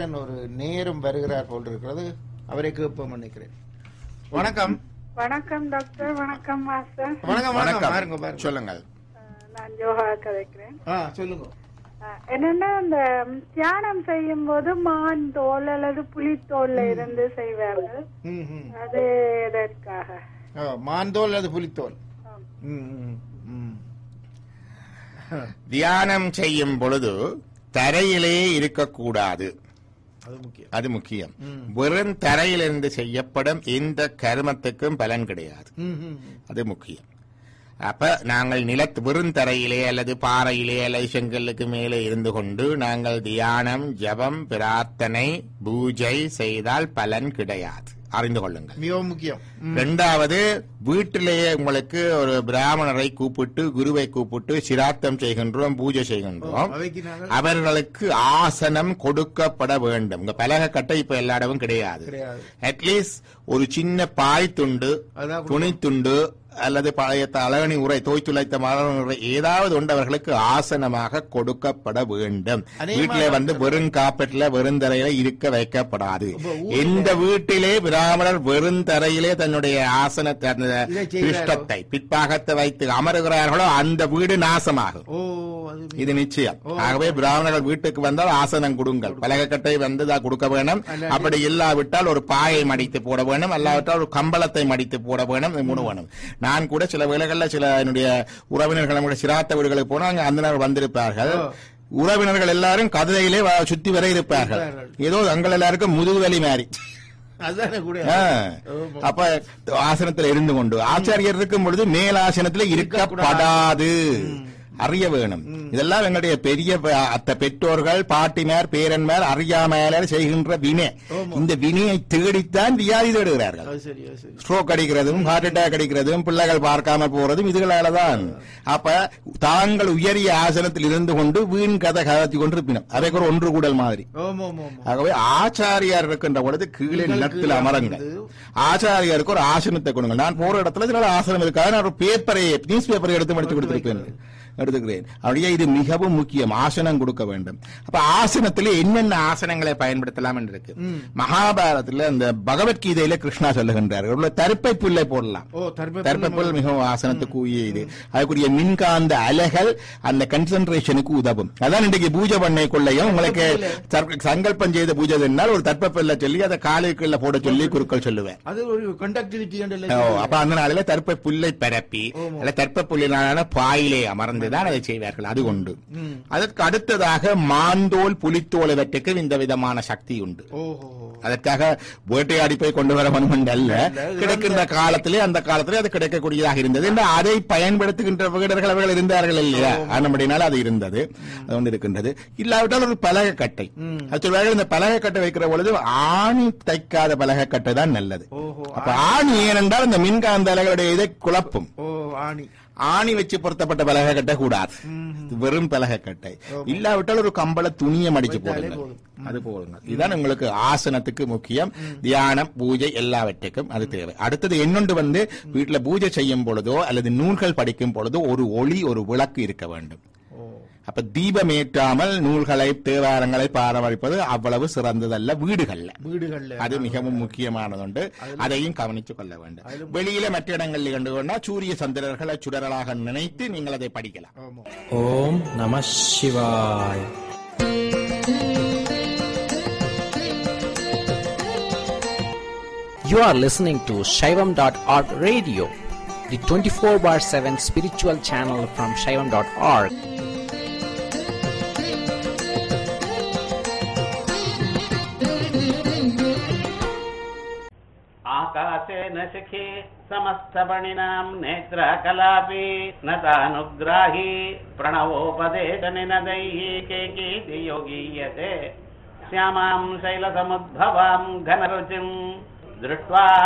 கணேசன் ஒரு நேரும் வருகிறார் போல் இருக்கிறது அவரை கேட்போம் நினைக்கிறேன் வணக்கம் வணக்கம் டாக்டர் வணக்கம் மாஸ்டர் வணக்கம் வணக்கம் பாருங்க பாருங்க சொல்லுங்கள் அஹ் நான் ஜோஹா கதைக்கிறேன் ஆ சொல்லுங்க அஹ் என்னன்னா இந்த ம், தியானம் செய்யும் போது மான் தோல் அல்லது புலித்தோல்ல இருந்து செய்வார்கள் ம், ம். அது எதற்காக ஆ, மாந்தோல் அது புலித்தோல் ஆம். ம், ம், ம். தியானம் செய்யும் பொழுது தரையிலே இருக்கக்கூடாது அது முக்கியம் அது முக்கியம் வெறும் தரையிலிருந்து செய்யப்படும் எந்த கர்மத்துக்கும் பலன் கிடையாது ம், ம், ம். அது முக்கியம் அப்ப நாங்கள் நிலத்து வெறும் தரையிலே அல்லது பாறையிலே அல்லது செங்கல்லுக்கு மேலே இருந்து கொண்டு நாங்கள் தியானம் ஜபம் பிரார்த்தனை பூஜை செய்தால் பலன் கிடையாது அறிந்து கொள்ளுங்கள் மிகவும் முக்கியம் ம். இரண்டாவது வீட்டிலேயே உங்களுக்கு ஒரு பிராமணரை கூப்பிட்டு குருவை கூப்பிட்டு சிராத்தம் செய்கின்றோம் பூஜை செய்கின்றோம் அவைக்கு நாங்கள் அவர்களுக்கு ஆசனம் கொடுக்கப்பட வேண்டும் இங்க பலக கட்டை இப்ப எல்லா இடமும் கிடையாது கிடையாது அட்லீஸ்ட் ஒரு சின்ன பாய் துண்டு அதான் துணி துண்டு அல்லது பழைய அழகணி உரை தோய்த்துளைத்த மலரணி உரை ஏதாவது ஒன்று அவர்களுக்கு ஆசனமாக கொடுக்கப்பட வேண்டும் அதே வீட்டிலே மாதிரி வந்து வெறும் காப்பெட்ல வெறும் தரையில இருக்க வைக்கப்படாது இப்ப ஊர்ல- எந்த வீட்டிலே பிராமணர் வெறும் தரையிலே தன்னுடைய ஆசனத்தை அந்த இதை செய்கிறாரோ? பிஷ்டத்தை பிற்பாகத்தை வைத்து அமருகிறார்களோ அந்த வீடு நாசமாகும் ஓ அது மிக- இது நிச்சயம் ஓ. ஆகவே பிராமணர்கள் வீட்டுக்கு வந்தால் ஆசனம் கொடுங்கள் பலகக்கட்டை வந்து தான் கொடுக்க வேணும் அல்லாட்டி- அப்படி இல்லாவிட்டால் ஒரு பாயை மடித்து போட வேணும் அல்லாவிட்டால் ஒரு கம்பளத்தை மடித்து போட வேணும் இது மூணு வேணும் நான் கூட சில வேளைகள்ல சில என்னுடைய உறவினர்கள் நம்முடைய சிராத்த வீடுகளுக்கு போனா அங்க அந்த நாள் வந்திருப்பார்கள் ஓ. உறவினர்கள் எல்லாரும் கதையிலே வ- சுத்தி வர இருப்பார்கள் இருப்பார்கள். ஏதோ தங்கள் எல்லாருக்கும் முதுகுவலி மாதிரி அதுதானே கூட ஆ. ஆமா. அப்ப ஆசனத்துல இருந்து கொண்டு ஆச்சாரியர் இருக்கும் பொழுது மேல் ஆசனத்துல இருக்கப்படாது அறிய வேணும் இதெல்லாம் எங்களுடைய பெரிய ப- அத்த பெற்றோர்கள் பாட்டிமார் பேரன்மார் அறியாமையால செய்கின்ற வினை ஆமா. இந்த வினையை தேடித்தான் வியாதி தேடுகிறார்கள் அது சரி அது சரி ஸ்ட்ரோக் அடிக்கிறதும் ஹார்ட் அட்டாக் அடிக்கிறதும் பிள்ளைகள் பார்க்காம போறதும் இதுகளால தான் அப்ப தாங்கள் உயரிய ஆசனத்தில் இருந்து கொண்டு வீண் கதை கதத்தி கொண்டு இருப்பினும் அதைக்கு ஒரு ஒன்று கூடல் மாதிரி ஓம் ஓம் ஓம் ஆகவே ஆச்சாரியார் இருக்கின்ற பொழுது கீழே நீங்கள் நிலத்தில் கீழே அமருங்கள் அமர்ந்து. ஆச்சாரியாருக்கு ஒரு ஆசனத்தை கொடுங்க நான் போற இடத்துல சில ஆசனம் இருக்காது நான் ஒரு பேப்பரை நியூஸ் பேப்பரை எடுத்து மடிச்சு கொடுத்திருப்பேன் எடுத்துக்கிறேன் அப்படியே இது மிகவும் முக்கியம் ஆசனம் கொடுக்க வேண்டும் அப்ப ஆசனத்திலே என்னென்ன ஆசனங்களை பயன்படுத்தலாம் என்று இருக்கு மகாபாரதத்துல அந்த பகவத்கீதையில கிருஷ்ணா சொல்லுகின்றார் உள்ள தருப்பை புல்லை போடலாம் ஓ தர்ம தர்ப்ப புல் மிகவும் ஆசனத்துக்கு உரிய இது அதுக்குரிய மின்காந்த அலைகள் அந்த கன்சென்ட்ரேஷனுக்கு உதவும் அதான் இன்றைக்கு பூஜை பண்ணைக்குள்ளேயும் உங்களுக்கு சர்க்க- சங்கல்பம் செய்த பூஜை என்னால் ஒரு தர்ப்பப்பில்ல சொல்லி அதை காலுக்குள்ள போட சொல்லி குருக்கள் சொல்லுவேன் அது ஒரு கண்டக்டிவிட்டி ஓ, அப்ப அந்த நாளில தர்ப்ப புல்லை பரப்பி ஆமா. அல்ல தர்ப்ப புல்லினால பாயிலே அமர்ந்துதான் அதை செய்வார்கள் அது உண்டு அதற்கு அடுத்ததாக மாந்தோல் புலித்தோல் இவற்றுக்கு இந்த விதமான சக்தி உண்டு ஓஹோ அதற்காக வேட்டையாடி போய் கொண்டு வர வேண்டும் அல்ல கிடைக்கின்ற காலத்திலே அந்த காலத்திலே அது கிடைக்கக்கூடியதாக இருந்தது என்று அதை பயன்படுத்துகின்ற வீரர்கள் அவர்கள் இருந்தார்கள் இல்லையா நம்மடினால அது இருந்தது அது ஒன்று இருக்கின்றது இல்லாவிட்டால் ஒரு பலகை கட்டை அது சொல்வார்கள் இந்த பலகை கட்டை வைக்கிற பொழுது ஆணி தைக்காத பலகை கட்டை தான் நல்லது ஓஹோ அப்ப ஆணி ஏனென்றால் இந்த மின்காந்த அலைகளுடைய இதை குழப்பும் ஓ ஆணி ஆணி வச்சு பொருத்தப்பட்ட பலகை கட்டை கூடாது இது வெறும் பலகை கட்டை இல்லாவிட்டால் ஒரு கம்பள துணியை மடிச்சு வைத்தாலே போடுங்க போதும். அது போடுங்க இதுதான் உங்களுக்கு ஆசனத்துக்கு முக்கியம் தியானம் பூஜை எல்லாவற்றுக்கும் அது தேவை அடுத்தது இன்னொன்று வந்து வீட்டுல பூஜை செய்யும் பொழுதோ அல்லது நூல்கள் படிக்கும் பொழுதோ ஒரு ஒளி ஒரு விளக்கு இருக்க வேண்டும் ஓ அப்ப தீபம் ஏற்றாமல் நூல்களை தேவாரங்களை பாரமளிப்பது அவ்வளவு சிறந்ததல்ல வீடுகள்ல வீடுகள்ல அது மிகவும் முக்கியமானதுண்டு அதையும் கவனித்துக் கொள்ள வேண்டும் வெளியில மற்ற இடங்களில் கண்டு கொண்டா சூரிய சந்திரர்களை சுடரலாக நினைத்து நீங்கள் அதை படிக்கலாம் ஆமா ஓம் நம சிவாய் You are listening to Shaivam.org radio, the 24 bar 7 spiritual channel from Shaivam.org. आकाशेन शिखे समस्तपणिनाम् नेत्रकलापि न तानुग्राही प्रणवोपदेशनिनदैः केकीति योगीयते श्यामाम् शैलसमुद्भवाम् घनरुचिम् दृष्ट्वा